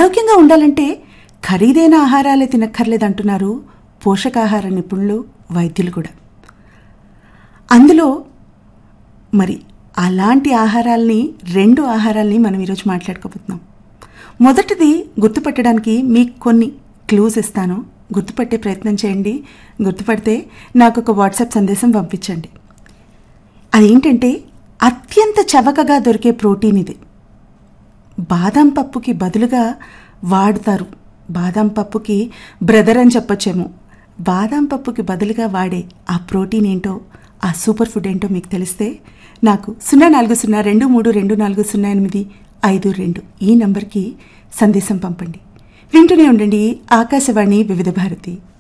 ఆరోగ్యంగా ఉండాలంటే ఖరీదైన ఆహారాలే తినక్కర్లేదంటున్నారు పోషకాహార నిపుణులు వైద్యులు కూడా అందులో మరి అలాంటి ఆహారాల్ని రెండు ఆహారాల్ని మనం ఈరోజు మాట్లాడుకోబోతున్నాం మొదటిది గుర్తుపట్టడానికి మీకు కొన్ని క్లూస్ ఇస్తాను గుర్తుపట్టే ప్రయత్నం చేయండి గుర్తుపడితే నాకు ఒక వాట్సాప్ సందేశం పంపించండి అదేంటంటే అత్యంత చవకగా దొరికే ప్రోటీన్ ఇది బాదం పప్పుకి బదులుగా వాడుతారు బాదం పప్పుకి బ్రదర్ అని చెప్పొచ్చేమో బాదం పప్పుకి బదులుగా వాడే ఆ ప్రోటీన్ ఏంటో ఆ సూపర్ ఫుడ్ ఏంటో మీకు తెలిస్తే నాకు సున్నా నాలుగు సున్నా రెండు మూడు రెండు నాలుగు సున్నా ఎనిమిది ఐదు రెండు ఈ నంబర్కి సందేశం పంపండి వింటూనే ఉండండి ఆకాశవాణి వివిధ భారతి